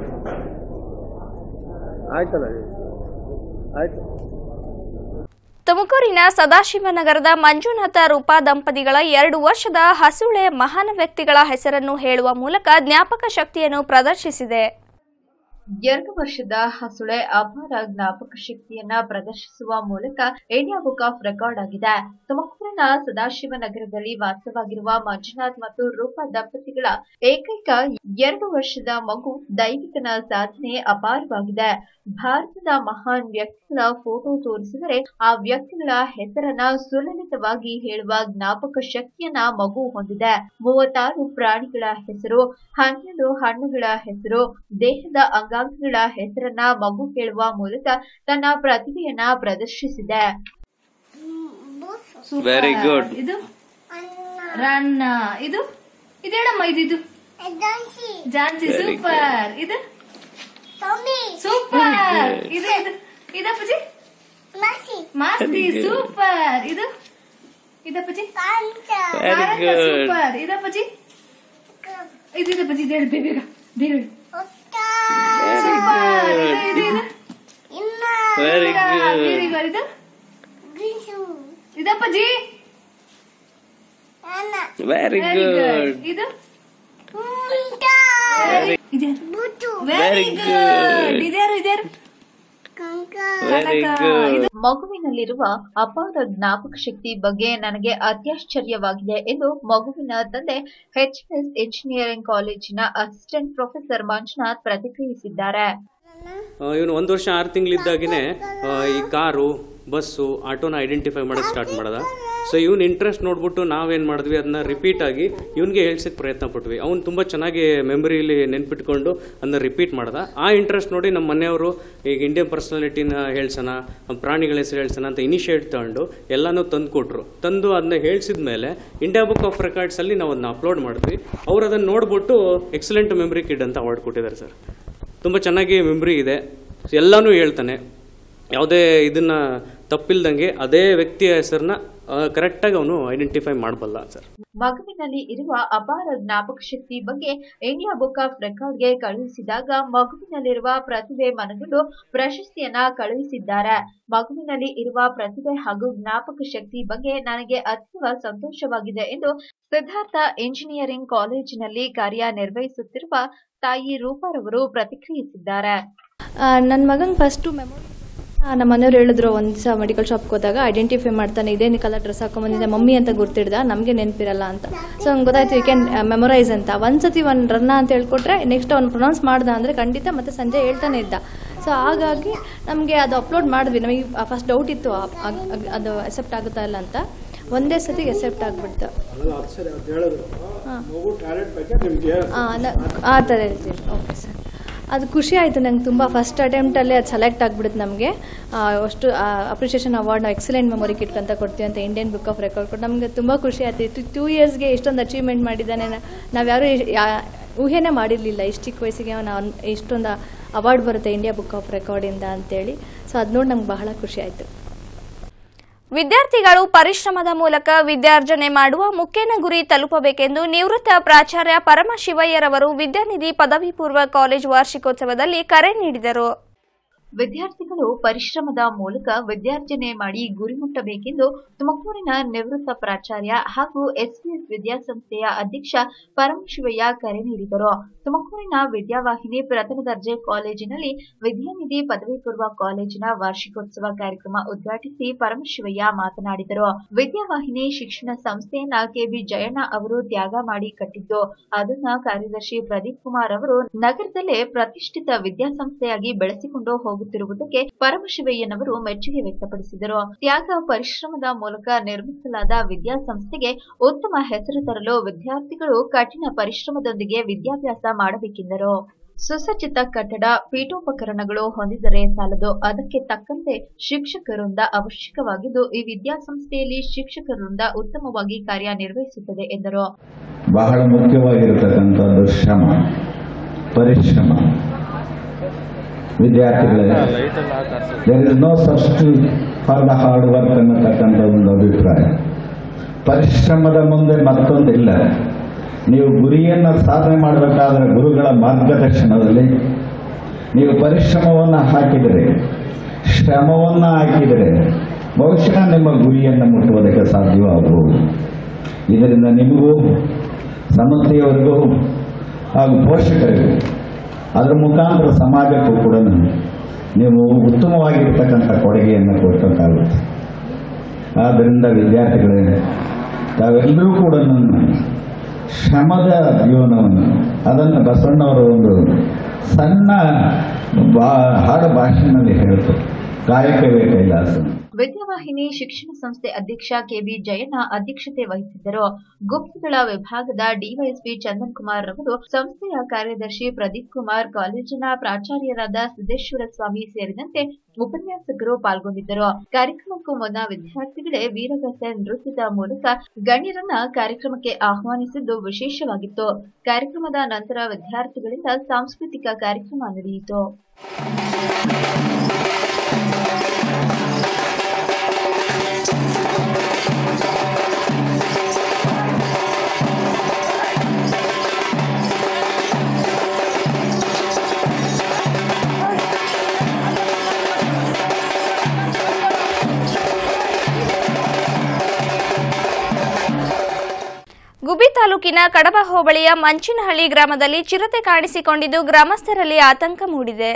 ಆಯ್ತಲ್ಲ ಆಯ್ತು ತುಮಕೂರಿನ ಸದಾಶಿವನಗರದ ಮಂಜುನಾಥ ರೂಪಾ ದಂಪತಿಗಳ ಎರಡು ವರ್ಷದ ಹಸುಳೆ ಮಹಾನ್ ವ್ಯಕ್ತಿಗಳ ಹೆಸರನ್ನು ಹೇಳುವ ಮೂಲಕ ಜ್ಞಾಪಕ ಶಕ್ತಿಯನ್ನು ಪ್ರದರ್ಶಿಸಿದೆ ಎರಡು ವರ್ಷದ ಹಸುಳೆ ಅಪಾರ ಜ್ಞಾಪಕ ಶಕ್ತಿಯನ್ನ ಪ್ರದರ್ಶಿಸುವ ಮೂಲಕ ಇಂಡಿಯಾ ಬುಕ್ ಆಫ್ ರೆಕಾರ್ಡ್ ಆಗಿದೆ ತುಮಕೂರಿನ ಸದಾಶಿವನಗರದಲ್ಲಿ ವಾಸವಾಗಿರುವ ಮಂಜುನಾಥ್ ಮತ್ತು ರೂಪಾ ದಂಪತಿಗಳ ಏಕೈಕ ಎರಡು ವರ್ಷದ ಮಗು ದೈವಿಕನ ಸಾಧನೆ ಅಪಾರವಾಗಿದೆ ಭಾರತದ ಮಹಾನ್ ವ್ಯಕ್ತಿಗಳ ಫೋಟೋ ತೋರಿಸಿದರೆ ಆ ವ್ಯಕ್ತಿಗಳ ಹೆಸರನ್ನ ಸುಲಲಿತವಾಗಿ ಹೇಳುವ ಜ್ಞಾಪಕ ಶಕ್ತಿಯನ್ನ ಮಗು ಹೊಂದಿದೆ ಮೂವತ್ತಾರು ಪ್ರಾಣಿಗಳ ಹೆಸರು ಹನ್ನೆರಡು ಹಣ್ಣುಗಳ ಹೆಸರು ದೇಹದ ಅಂಗಾಂಗಗಳ ಹೆಸರನ್ನ ಮಗು ಹೇಳುವ ಮೂಲಕ ತನ್ನ ಪ್ರತಿಭೆಯನ್ನ ಪ್ರದರ್ಶಿಸಿದೆ ವೆರಿ ಗುಡ್ ಇದು ರನ್ನ ಇದು ಇದು ಹೇಳಮ್ಮ ಇದು ಇದು ಜಾನ್ಸಿ Very ಸೂಪರ್ ಇದು ಸೂಪರ್ ಇದು ಇದು ಇದಪ್ಪಜಿ ಮಾಸ್ತಿ Very good. ಸೂಪರ್ ಇದು ಇದಪ್ಪಜಿ Very good. ಸೂಪರ್ ಇದಪ್ಪಜಿ ಇದು ಇದಪ್ಪಜಿ ಇದು ಹೇಳು ಬೇಗ ಬೇಗ ಬೇಗ ಹೇಳು ಸೂಪರ್ ಇದು ಇದು ಇದು ವೆರಿ ವೆರಿ ಗುಡ್ ಗುಡ್ ಇದು ಇದಪ್ಪಜಿ ವೆರಿ ವೆರಿ ಗುಡ್ ಗುಡ್ ಇದು ವೆರಿ ವೆರಿ ಗುಡ್ ಇದ್ಯಾರು ಇದ್ಯಾರು ವೆರಿ ಗುಡ್ ಮಗುವಿನಲ್ಲಿರುವ ಅಪಾರ ಜ್ಞಾಪಕ ಶಕ್ತಿ ಬಗ್ಗೆ ನನಗೆ ಅತ್ಯಾಶ್ಚರ್ಯವಾಗಿದೆ ಎಂದು ಮಗುವಿನ ತಂದೆ ಎಚ್ ಎಸ್ ಇಂಜಿನಿಯರಿಂಗ್ ಕಾಲೇಜಿನ ಅಸಿಸ್ಟೆಂಟ್ ಪ್ರೊಫೆಸರ್ ಮಂಜುನಾಥ್ ಪ್ರತಿಕ್ರಿಯಿಸಿದ್ದಾರೆ ಇವನು ಒಂದು ವರ್ಷ ಆರು ತಿಂಗಳಿದ್ದಾಗೇ ಈ ಕಾರು ಬಸ್ಸು ಆಟೋನ ಐಡೆಂಟಿಫೈ ಮಾಡೋಕ್ಕೆ ಸ್ಟಾರ್ಟ್ ಮಾಡ್ದ ಸೊ ಇವ್ನ ಇಂಟ್ರೆಸ್ಟ್ ನೋಡ್ಬಿಟ್ಟು ನಾವೇನು ಮಾಡಿದ್ವಿ ಅದನ್ನ ರಿಪೀಟ್ ಆಗಿ ಇವನಿಗೆ ಹೇಳ್ಸಕ್ಕೆ ಪ್ರಯತ್ನ ಪಟ್ವಿ ಅವ್ನು ತುಂಬ ಚೆನ್ನಾಗಿ ಮೆಮರಿಲಿ ನೆನ್ಪಿಟ್ಕೊಂಡು ಅದನ್ನ ರಿಪೀಟ್ ಮಾಡ್ದ ಆ ಇಂಟ್ರೆಸ್ಟ್ ನೋಡಿ ನಮ್ಮ ಮನೆಯವರು ಈಗ ಇಂಡಿಯನ್ ಪರ್ಸನಾಲಿಟಿನ ಹೇಳ್ಸೋಣ ಪ್ರಾಣಿಗಳ ಹೆಸರು ಹೇಳ್ಸೋಣ ಅಂತ ಇನಿಷಿಯೇಟ್ ತಗೊಂಡು ಎಲ್ಲನೂ ತಂದು ಕೊಟ್ರು ತಂದು ಅದನ್ನ ಹೇಳ್ಸಿದ ಮೇಲೆ ಇಂಡಿಯಾ ಬುಕ್ ಆಫ್ ರೆಕಾರ್ಡ್ಸಲ್ಲಿ ನಾವು ಅದನ್ನ ಅಪ್ಲೋಡ್ ಮಾಡಿದ್ವಿ ಅವ್ರು ಅದನ್ನು ನೋಡ್ಬಿಟ್ಟು ಎಕ್ಸಲೆಂಟ್ ಮೆಮರಿ ಕಿಡ್ ಅಂತ ಅವಾರ್ಡ್ ಕೊಟ್ಟಿದ್ದಾರೆ ಸರ್ ತುಂಬ ಚೆನ್ನಾಗಿ ಮೆಮ್ರಿ ಇದೆ ಎಲ್ಲನೂ ಹೇಳ್ತಾನೆ ಯಾವುದೇ ಇದನ್ನ ತಪ್ಪಿಲ್ದಂಗೆ ಅದೇ ವ್ಯಕ್ತಿಯ ಹೆಸರನ್ನ ಕರೆಕ್ಟಾಗಿ ಅವನು ಐಡೆಂಟಿಫೈ ಮಾಡಬಲ್ಲ ಸರ್ ಮಗುವಿನಲ್ಲಿ ಇರುವ ಅಪಾರ ಜ್ಞಾಪಕ ಶಕ್ತಿ ಬಗ್ಗೆ ಇಂಡಿಯಾ ಬುಕ್ ಆಫ್ ರೆಕಾರ್ಡ್ಗೆ ಕಳುಹಿಸಿದಾಗ ಮಗುವಿನಲ್ಲಿರುವ ಪ್ರತಿಭೆ ಮನಗಂಡು ಪ್ರಶಸ್ತಿಯನ್ನ ಕಳುಹಿಸಿದ್ದಾರೆ ಮಗುವಿನಲ್ಲಿ ಇರುವ ಪ್ರತಿಭೆ ಹಾಗೂ ಜ್ಞಾಪಕ ಶಕ್ತಿ ಬಗ್ಗೆ ನನಗೆ ಅತೀವ ಸಂತೋಷವಾಗಿದೆ ಎಂದು ಸಿದ್ಧಾರ್ಥ ಇಂಜಿನಿಯರಿಂಗ್ ಕಾಲೇಜಿನಲ್ಲಿ ಕಾರ್ಯನಿರ್ವಹಿಸುತ್ತಿರುವ ತಾಯಿ ರೂಪಾರವರು ಪ್ರತಿಕ್ರಿಯಿಸಿದ್ದಾರೆ ನನ್ನ ಮಗಂಗೆ ಫಸ್ಟು ಮೆಮೊರಿ ನಮ್ಮ ಮನೆಯವ್ರು ಹೇಳಿದ್ರು ಒಂದು ದಿವಸ ಮೆಡಿಕಲ್ ಶಾಪ್ಗೆ ಹೋದಾಗ ಐಡೆಂಟಿಫೈ ಮಾಡ್ತಾನೆ ಇದೇನು ಕಲರ್ ಡ್ರೆಸ್ ಹಾಕೊಂಬಂದಿದೆ ಮಮ್ಮಿ ಅಂತ ಗುರ್ತಿಡ್ದ ನಮಗೆ ನೆನಪಿರಲ್ಲ ಅಂತ ಸೊ ಹಂಗೆ ಗೊತ್ತಾಯ್ತು ಯು ಕ್ಯಾನ್ ಮೆಮೊರೈಸ್ ಅಂತ ಒಂದ್ಸತಿ ಒಂದು ರನ್ನ ಅಂತ ಹೇಳ್ಕೊಟ್ರೆ ನೆಕ್ಸ್ಟ್ ಅವ್ನು ಪ್ರೊನೌನ್ಸ್ ಮಾಡ್ದ ಅಂದರೆ ಖಂಡಿತ ಮತ್ತೆ ಸಂಜೆ ಹೇಳ್ತಾನೆ ಇದ್ದ ಸೊ ಹಾಗಾಗಿ ನಮಗೆ ಅದು ಅಪ್ಲೋಡ್ ಮಾಡಿದ್ವಿ ನಮಗೆ ಫಸ್ಟ್ ಡೌಟ್ ಇತ್ತು ಆ- ಆ- ಅದು ಅಕ್ಸೆಪ್ಟ್ ಆಗುತ್ತಾ ಇಲ್ಲ ಅಂತ ಒಂದೇ ಸತಿಗೆ ಎಸೆಪ್ಟ್ ಆಗ್ಬಿಡ್ತು ಹಾಂ ಆ ಥರ ಹೇಳ್ತೀನಿ ಓಕೆ ಸರ್ ಅದು ಖುಷಿ ಆಯಿತು ನಂಗೆ ತುಂಬ ಫಸ್ಟ್ ಅಟೆಂಪ್ಟಲ್ಲೇ ಅದು ಸೆಲೆಕ್ಟ್ ಆಗಿಬಿಡುತ್ತೆ ನಮಗೆ ಅಷ್ಟು ಅಪ್ರಿಷಿಯೇಷನ್ ಅವಾರ್ಡ್ ನಾವು ಎಕ್ಸಲೆಂಟ್ ಮೆಮೊರಿ ಕಿಟ್ ಅಂತ ಕೊಡ್ತೀವಿ ಅಂತ ಇಂಡಿಯನ್ ಬುಕ್ ಆಫ್ ರೆಕಾರ್ಡ್ ಕೊಟ್ಟು ನಮಗೆ ತುಂಬ ಖುಷಿ ಆಯ್ತು ಟೂ ಇಯರ್ಸ್ಗೆ ಇಷ್ಟೊಂದು ಅಚೀವ್ಮೆಂಟ್ ಮಾಡಿದ್ದಾನೆ ನಾವ್ಯಾರು ಊಹೆನೇ ಮಾಡಿರಲಿಲ್ಲ ಇಷ್ಟು ಚಿಕ್ಕ ವಯಸ್ಸಿಗೆ ನಾವು ಇಷ್ಟೊಂದು ಅವಾರ್ಡ್ ಬರುತ್ತೆ ಇಂಡಿಯಾ ಬುಕ್ ಆಫ್ ರೆಕಾರ್ಡಿಂದ ಅಂತೇಳಿ ಸೊ ಅದು ನೋಡಿ ನಮ್ಗೆ ಬಹಳ ಖುಷಿ ಆಯಿತು ವಿದ್ಯಾರ್ಥಿಗಳು ಪರಿಶ್ರಮದ ಮೂಲಕ ವಿದ್ಯಾರ್ಜನೆ ಮಾಡುವ ಮುಖ್ಯನ ಗುರಿ ತಲುಪಬೇಕೆಂದು ನಿವೃತ್ತ ಪ್ರಾಚಾರ್ಯ ಪರಮಶಿವಯ್ಯರವರು ವಿದ್ಯಾನಿಧಿ ಪದವಿ ಪೂರ್ವ ಕಾಲೇಜು ವಾರ್ಷಿಕೋತ್ಸವದಲ್ಲಿ ಕರೆ ನೀಡಿದರು ವಿದ್ಯಾರ್ಥಿಗಳು ಪರಿಶ್ರಮದ ಮೂಲಕ ವಿದ್ಯಾರ್ಜನೆ ಮಾಡಿ ಗುರಿ ಮುಟ್ಟಬೇಕೆಂದು ತುಮಕೂರಿನ ನಿವೃತ್ತ ಪ್ರಾಚಾರ್ಯ ಹಾಗೂ ಎಸ್ಪಿಎಸ್ ವಿದ್ಯಾಸಂಸ್ಥೆಯ ಅಧ್ಯಕ್ಷ ಪರಮಶಿವಯ್ಯ ಕರೆ ನೀಡಿದರು ತುಮಕೂರಿನ ವಿದ್ಯಾವಾಹಿನಿ ಪ್ರಥಮ ದರ್ಜೆ ಕಾಲೇಜಿನಲ್ಲಿ ವಿದ್ಯಾನಿಧಿ ಪದವಿ ಪೂರ್ವ ಕಾಲೇಜಿನ ವಾರ್ಷಿಕೋತ್ಸವ ಕಾರ್ಯಕ್ರಮ ಉದ್ಘಾಟಿಸಿ ಪರಮಶಿವಯ್ಯ ಮಾತನಾಡಿದರು ವಿದ್ಯಾವಾಹಿನಿ ಶಿಕ್ಷಣ ಸಂಸ್ಥೆಯನ್ನ ಕೆಬಿ ಜಯಣ್ಣ ಅವರು ತ್ಯಾಗ ಮಾಡಿ ಕಟ್ಟಿದ್ದು ಅದನ್ನ ಕಾರ್ಯದರ್ಶಿ ಪ್ರದೀಪ್ ಕುಮಾರ್ ಅವರು ನಗರದಲ್ಲೇ ಪ್ರತಿಷ್ಠಿತ ವಿದ್ಯಾಸಂಸ್ಥೆಯಾಗಿ ಬೆಳೆಸಿಕೊಂಡು ಹೋಗುತ್ತಿರುವುದಕ್ಕೆ ಪರಮಶಿವಯ್ಯನವರು ಮೆಚ್ಚುಗೆ ವ್ಯಕ್ತಪಡಿಸಿದರು ತ್ಯಾಗ ಪರಿಶ್ರಮದ ಮೂಲಕ ನಿರ್ಮಿಸಲಾದ ವಿದ್ಯಾಸಂಸ್ಥೆಗೆ ಉತ್ತಮ ಹೆಸರು ತರಲು ವಿದ್ಯಾರ್ಥಿಗಳು ಕಠಿಣ ಪರಿಶ್ರಮದೊಂದಿಗೆ ವಿದ್ಯಾಭ್ಯಾಸ ಮಾಡಬೇಕೆಂದರು ಸುಸಜ್ಜಿತ ಕಟ್ಟಡ ಪೀಠೋಪಕರಣಗಳು ಹೊಂದಿದರೆ ಸಾಲದು ಅದಕ್ಕೆ ತಕ್ಕಂತೆ ಶಿಕ್ಷಕ ವೃಂದ ಅವಶ್ಯಕವಾಗಿದ್ದು ಈ ವಿದ್ಯಾಸಂಸ್ಥೆಯಲ್ಲಿ ಶಿಕ್ಷಕ ವೃಂದ ಉತ್ತಮವಾಗಿ ಕಾರ್ಯನಿರ್ವಹಿಸುತ್ತದೆ ಎಂದರು ಬಹಳ ಮುಖ್ಯವಾಗಿರತಕ್ಕಂಥದ್ದು ಶ್ರಮ ಪರಿಶ್ರಮ ವಿದ್ಯಾರ್ಥಿಗಳೇ there is no substitute for the hard work ಅನ್ನತಕ್ಕಂಥ ಒಂದು ಅಭಿಪ್ರಾಯ ಪರಿಶ್ರಮದ ಮುಂದೆ ಮತ್ತೊಂದಿಲ್ಲ ನೀವು ಗುರಿಯನ್ನು ಸಾಧನೆ ಮಾಡಬೇಕಾದ್ರೆ ಗುರುಗಳ ಮಾರ್ಗದರ್ಶನದಲ್ಲಿ ನೀವು ಪರಿಶ್ರಮವನ್ನು ಹಾಕಿದರೆ ಶ್ರಮವನ್ನು ಹಾಕಿದರೆ ಬಹುಶಃ ನಿಮ್ಮ ಗುರಿಯನ್ನು ಮುಟ್ಟುವುದಕ್ಕೆ ಸಾಧ್ಯವಾಗಬಹುದು ಇದರಿಂದ ನಿಮಗೂ ಸಮಸ್ಯೆಯವರಿಗೂ ಹಾಗೂ ಪೋಷಕರಿಗೂ ಅದರ ಮುಖಾಂತರ ಸಮಾಜಕ್ಕೂ ಕೂಡ ನೀವು ಉತ್ತಮವಾಗಿರ್ತಕ್ಕಂಥ ಕೊಡುಗೆಯನ್ನು ಕೊಡ್ತಕ್ಕಾಗುತ್ತೆ ಆದ್ದರಿಂದ ವಿದ್ಯಾರ್ಥಿಗಳೇ ತಾವೆಲ್ಲರೂ ಕೂಡ ಶ್ರಮದ ಜೀವನವನ್ನು ಅದನ್ನು ಬಸವಣ್ಣವರ ಒಂದು ಸಣ್ಣ ಬಾ ಹಾಡು ಭಾಷೆನಲ್ಲಿ ಹೇಳ್ತಾರೆ ಕಾಯಕವೇ ಕೈಲಾಸ ವಿದ್ಯಾವಾಹಿನಿ ಶಿಕ್ಷಣ ಸಂಸ್ಥೆ ಅಧ್ಯಕ್ಷ ಕೆಬಿ ಜಯಣ್ಣ ಅಧ್ಯಕ್ಷತೆ ವಹಿಸಿದ್ದರು ಗುಪ್ತದಳ ವಿಭಾಗದ ಡಿವೈಎಸ್ಪಿ ಚಂದನ್ ಕುಮಾರ್ ರವರು ಸಂಸ್ಥೆಯ ಕಾರ್ಯದರ್ಶಿ ಪ್ರದೀಪ್ ಕುಮಾರ್ ಕಾಲೇಜಿನ ಪ್ರಾಚಾರ್ಯರಾದ ಸಿದ್ದೇಶ್ವರ ಸ್ವಾಮಿ ಸೇರಿದಂತೆ ಉಪನ್ಯಾಸಕರು ಪಾಲ್ಗೊಂಡಿದ್ದರು ಕಾರ್ಯಕ್ರಮಕ್ಕೂ ಮುನ್ನ ವಿದ್ಯಾರ್ಥಿಗಳೇ ವೀರಗಾಸೆ ನೃತ್ಯದ ಮೂಲಕ ಗಣ್ಯರನ್ನ ಕಾರ್ಯಕ್ರಮಕ್ಕೆ ಆಹ್ವಾನಿಸಿದ್ದು ವಿಶೇಷವಾಗಿತ್ತು ಕಾರ್ಯಕ್ರಮದ ನಂತರ ವಿದ್ಯಾರ್ಥಿಗಳಿಂದ ಸಾಂಸ್ಕೃತಿಕ ಕಾರ್ಯಕ್ರಮ ನಡೆಯಿತು ಗುಬಿ ತಾಲೂಕಿನ ಕಡಬ ಹೋಬಳಿಯ ಮಂಚಿನಹಳ್ಳಿ ಗ್ರಾಮದಲ್ಲಿ ಚಿರತೆ ಕಾಣಿಸಿಕೊಂಡಿದ್ದು ಗ್ರಾಮಸ್ಥರಲ್ಲಿ ಆತಂಕ ಮೂಡಿದೆ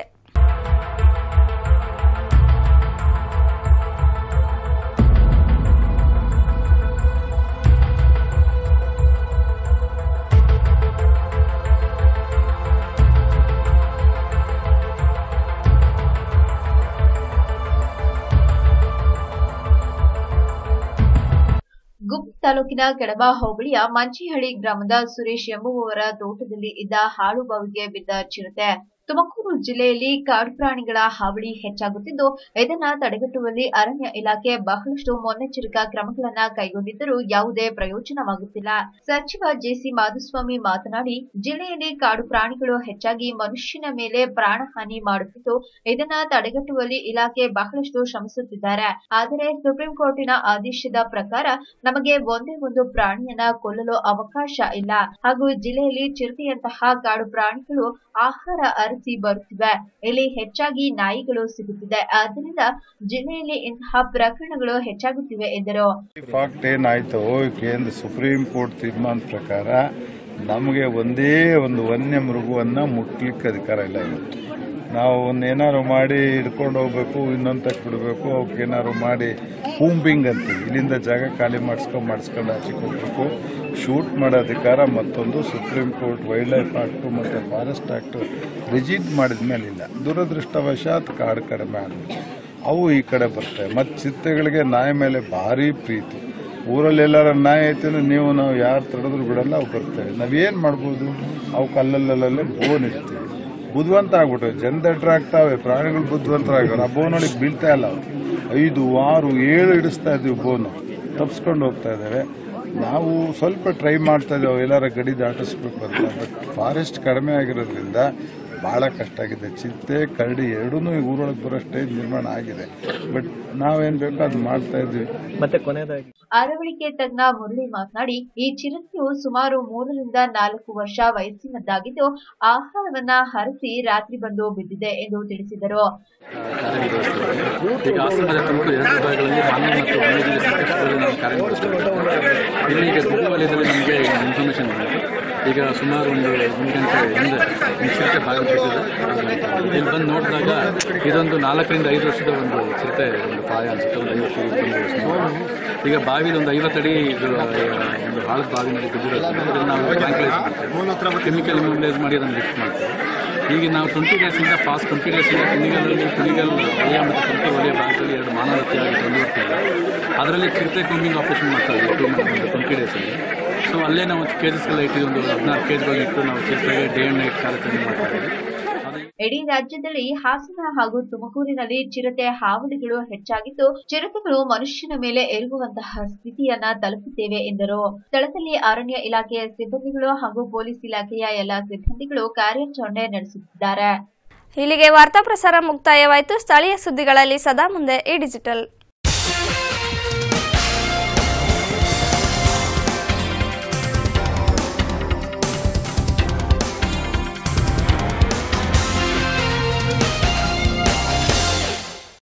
ಗುಬಿ ತಾಲೂಕಿನ ಕೆಡಬ ಹೋಬಳಿಯ ಮಂಚಿಹಳ್ಳಿ ಗ್ರಾಮದ ಸುರೇಶ್ ಎಂಬುವವರ ತೋಟದಲ್ಲಿ ಇದ್ದ ಹಾಳು ಬಾವಿಗೆ ಬಿದ್ದ ಚಿರತೆ ತುಮಕೂರು ಜಿಲ್ಲೆಯಲ್ಲಿ ಕಾಡು ಪ್ರಾಣಿಗಳ ಹಾವಳಿ ಹೆಚ್ಚಾಗುತ್ತಿದ್ದು ಇದನ್ನ ತಡೆಗಟ್ಟುವಲ್ಲಿ ಅರಣ್ಯ ಇಲಾಖೆ ಬಹಳಷ್ಟು ಮುನ್ನೆಚ್ಚರಿಕಾ ಕ್ರಮಗಳನ್ನ ಕೈಗೊಂಡಿದ್ದರೂ ಯಾವುದೇ ಪ್ರಯೋಜನವಾಗುತ್ತಿಲ್ಲ ಸಚಿವ ಜೆಸಿ ಮಾಧುಸ್ವಾಮಿ ಮಾತನಾಡಿ ಜಿಲ್ಲೆಯಲ್ಲಿ ಕಾಡು ಪ್ರಾಣಿಗಳು ಹೆಚ್ಚಾಗಿ ಮನುಷ್ಯನ ಮೇಲೆ ಪ್ರಾಣಹಾನಿ ಮಾಡುತ್ತಿದ್ದು ಇದನ್ನ ತಡೆಗಟ್ಟುವಲ್ಲಿ ಇಲಾಖೆ ಬಹಳಷ್ಟು ಶ್ರಮಿಸುತ್ತಿದ್ದಾರೆ ಆದರೆ ಸುಪ್ರೀಂ ಕೋರ್ಟಿನ ಆದೇಶದ ಪ್ರಕಾರ ನಮಗೆ ಒಂದೇ ಒಂದು ಪ್ರಾಣಿಯನ್ನ ಕೊಲ್ಲಲು ಅವಕಾಶ ಇಲ್ಲ ಹಾಗೂ ಜಿಲ್ಲೆಯಲ್ಲಿ ಚಿರತೆಯಂತಹ ಕಾಡು ಪ್ರಾಣಿಗಳು ಆಹಾರ ಅರಸಿ ಬರುತ್ತಿವೆ ಇಲ್ಲಿ ಹೆಚ್ಚಾಗಿ ನಾಯಿಗಳು ಸಿಗುತ್ತಿದೆ ಆದ್ದರಿಂದ ಜಿಲ್ಲೆಯಲ್ಲಿ ಇಂತಹ ಪ್ರಕರಣಗಳು ಹೆಚ್ಚಾಗುತ್ತಿವೆ ಎಂದರು ಫಾಕ್ಟ್ ಏನಾಯ್ತು ಕೇಂದ್ರ ಸುಪ್ರೀಂ ಕೋರ್ಟ್ ತೀರ್ಮಾನದ ಪ್ರಕಾರ ನಮಗೆ ಒಂದೇ ಒಂದು ವನ್ಯ ಮೃಗವನ್ನು ಮುಟ್ಲಿಕ್ಕೆ ಅಧಿಕಾರ ಇಲ್ಲ ಇವತ್ತು ನಾವು ಏನಾದ್ರು ಮಾಡಿ ಹಿಡ್ಕೊಂಡು ಹೋಗ್ಬೇಕು ಇನ್ನೊಂದು ತಕ್ಕ ಬಿಡಬೇಕು ಅವಕ್ಕೇನಾದ್ರು ಮಾಡಿ ಕೂಂಬಿಂಗ್ ಅಂತೀವಿ ಇಲ್ಲಿಂದ ಜಾಗ ಖಾಲಿ ಮಾಡಿಸ್ಕೊಂಡು ಮಾಡಿಸ್ಕೊಂಡು ಆಚೆಗೆ ಹೋಗ್ಬೇಕು ಶೂಟ್ ಮಾಡೋ ಅಧಿಕಾರ ಮತ್ತೊಂದು Supreme Court wildlife act ಮತ್ತು ಫಾರೆಸ್ಟ್ ಆಕ್ಟು ರಿಜಿಟ್ ಮಾಡಿದ ಮೇಲೆ ಇಲ್ಲ ದುರದೃಷ್ಟವಶಾತ್ ಕಾಡು ಕಡಿಮೆ ಆಗಿದೆ ಅವು ಈ ಕಡೆ ಬರ್ತವೆ ಮತ್ತು ಚಿರತೆಗಳಿಗೆ ನಾಯಿ ಮೇಲೆ ಭಾರಿ ಪ್ರೀತಿ ಊರಲ್ಲಿ ಎಲ್ಲಾರ ನಾಯಿ ಐತೆ ಅಂದ್ರೆ ನೀವು ನಾವು ಯಾರು ತಡೆದ್ರು ಬಿಡಲ್ಲ ಅವು ಬರ್ತವೆ ನಾವೇನು ಮಾಡ್ಬೋದು ಅವಕ್ಕೆ ಅಲ್ಲಲ್ಲಲ್ಲೇ ಬೋನ್ ಇರ್ತೀವಿ ಬುದ್ಧಿವಂತ ಆಗ್ಬಿಟ್ಟವೆ ಜನದಟ್ರ ಆಗ್ತಾವೆ ಪ್ರಾಣಿಗಳು ಬುದ್ಧಿವಂತರಾಗಲ್ಲ ಆ ಬೋನೊಳಗೆ ಬೀಳ್ತಾ ಇಲ್ಲ ಅವು ಐದು ಆರು ಏಳು ಹಿಡಿಸ್ತಾ ಇದ್ದೀವಿ ಬೋನು ತಪ್ಪಿಸ್ಕೊಂಡು ಹೋಗ್ತಾ ಇದ್ದಾವೆ ನಾವು ಸ್ವಲ್ಪ ಟ್ರೈ ಮಾಡ್ತಾ ಇದ್ದೇವೆ ಎಲ್ಲಾರ ಗಡಿ ದಾಟಿಸ್ಬೇಕು ಅಂತ ಬಟ್ ಫಾರೆಸ್ಟ್ ಕಡಿಮೆ ಆಗಿರೋದ್ರಿಂದ ಭಾಳ ಕಷ್ಟ ಆಗಿದೆ ಚಿರತೆ ಕರಡಿ ಎರಡೂ ಈ ಊರೊಳಗೆ ಬರೋ ಸ್ಟೇಜ್ ನಿರ್ಮಾಣ ಆಗಿದೆ ಬಟ್ ನಾವೇನು ಬೇಕೋ ಅದು ಮಾಡ್ತಾ ಇದ್ವಿ ಮತ್ತೆ ಕೊನೆಯದಾಗಿ ಅರವಳಿಕೆ ತಜ್ಞ ಮುರಳಿ ಮಾತನಾಡಿ ಈ ಚಿರತೆಯು ಸುಮಾರು ಮೂರರಿಂದ ನಾಲ್ಕು ವರ್ಷ ವಯಸ್ಸಿನದ್ದಾಗಿದ್ದು ಆಹಾರವನ್ನ ಹರಿಸಿ ರಾತ್ರಿ ಬಂದು ಬಿದ್ದಿದೆ ಎಂದು ತಿಳಿಸಿದರು ಈಗ ಆಶ್ರಮದ ತುಮಕೂರು ಎರಡು ವಿಭಾಗಗಳಲ್ಲಿ ಮಾನವ ಮತ್ತು ವನ್ಯಜೀವಿ ಸಂರಕ್ಷಣೆಯಲ್ಲಿ ನಾವು ಕಾರ್ಯನಿರ್ವಹಿಸ್ತಿದ್ದೇವೆ ಇಲ್ಲಿ ಈಗ ದುಡ್ಡು ವಲಯದಲ್ಲಿ ನಮಗೆ ಇನ್ಫಾರ್ಮೇಷನ್ ಬಂದಿದೆ ಈಗ ಸುಮಾರು ಒಂದು ಒಂದು ಗಂಟೆ ಹಿಂದೆ ಒಂದು ಚಿರತೆ ಬಾಗಿಲು ಬಿಟ್ಟಿದೆ ಇಲ್ಲಿ ಬಂದು ನೋಡಿದಾಗ ಇದೊಂದು ನಾಲ್ಕರಿಂದ ಐದು ವರ್ಷದ ಒಂದು ಚಿರತೆ ಒಂದು ಪ್ರಾಯ ಅನಿಸುತ್ತೆ ಒಂದು ಐವತ್ತು ಇಪ್ಪತ್ತು ಈಗ ಬಾವಿಲಿ ಒಂದು ಐವತ್ತಡಿ ಇದು ಆ, ಒಂದು ಆಳದ ಬಾವಿನಲ್ಲಿ ಬಿದ್ದಿರೋದ್ರಿಂದ ಇದನ್ನು ನಾವು ಟ್ಯಾಂಕ್ಲೈಸ್ ಮಾಡ್ತೇವೆ ಕೆಮಿಕಲ್ ಇಮ್ಯುನೈಸ್ ಮಾಡಿ ಅದನ್ನು ಲಿಫ್ಟ್ ಮಾಡ್ತೇವೆ ಈಗ ನಾವು ಟ್ವೆಂಟಿ ಡೇಸಿಂದ ಪಾಸ್ ಟ್ವೆಂಟಿ ಡೇಸಿಂದ ಕುಣಿಗಲಲ್ಲಿ ಕುಣಿಗಲ್ ವಲಯ ಮತ್ತು ತುಮಕೂರು ವಲಯ ಭಾಗದಲ್ಲಿ ಎರಡು ಮಾನವ ಹತ್ಯೆಯಾಗಿ ಕಂಡು ಬರ್ತಾ ಇದೆ ಅದರಲ್ಲಿ ಚಿರತೆ ಕೂಂಬಿಂಗ್ ಆಪರೇಷನ್ ಮಾಡ್ತಾ ಇದ್ದೀವಿ ಟೂ ಟ್ವೆಂಟಿ ಡೇಸಲ್ಲಿ ಸೊ ಅಲ್ಲೇ ನಾವು ಕೇಸಸ್ಗೆಲ್ಲ ಇಟ್ಟಿದ್ದು ಒಂದು ಹದಿನಾರು ಕೇಸ್ಗಳು ಇಟ್ಟು ನಾವು ಚಿರತೆಗೆ ಡೇ ಆ್ಯಂಡ್ ನೈಟ್ ಕಾರ್ಯಕ್ರಮ ಮಾಡ್ತಾ ಇದ್ದೀವಿ ಇಡೀ ರಾಜ್ಯದಲ್ಲಿ ಹಾಸನ ಹಾಗೂ ತುಮಕೂರಿನಲ್ಲಿ ಚಿರತೆ ಹಾವಳಿಗಳು ಹೆಚ್ಚಾಗಿದ್ದು ಚಿರತೆಗಳು ಮನುಷ್ಯನ ಮೇಲೆ ಎರಗುವಂತಹ ಸ್ಥಿತಿಯನ್ನ ತಲುಪುತ್ತೇವೆ ಎಂದರು ಸ್ಥಳದಲ್ಲಿ ಅರಣ್ಯ ಇಲಾಖೆಯ ಸಿಬ್ಬಂದಿಗಳು ಹಾಗೂ ಪೊಲೀಸ್ ಇಲಾಖೆಯ ಎಲ್ಲಾ ಸಿಬ್ಬಂದಿಗಳು ಕಾರ್ಯಾಚರಣೆ ನಡೆಸುತ್ತಿದ್ದಾರೆ ಇಲ್ಲಿಗೆ ವಾರ್ತಾ ಪ್ರಸಾರ ಮುಕ್ತಾಯವಾಯಿತು ಸ್ಥಳೀಯ ಸುದ್ದಿಗಳಲ್ಲಿ ಸದಾ ಮುಂದೆ ಈ ಡಿಜಿಟಲ್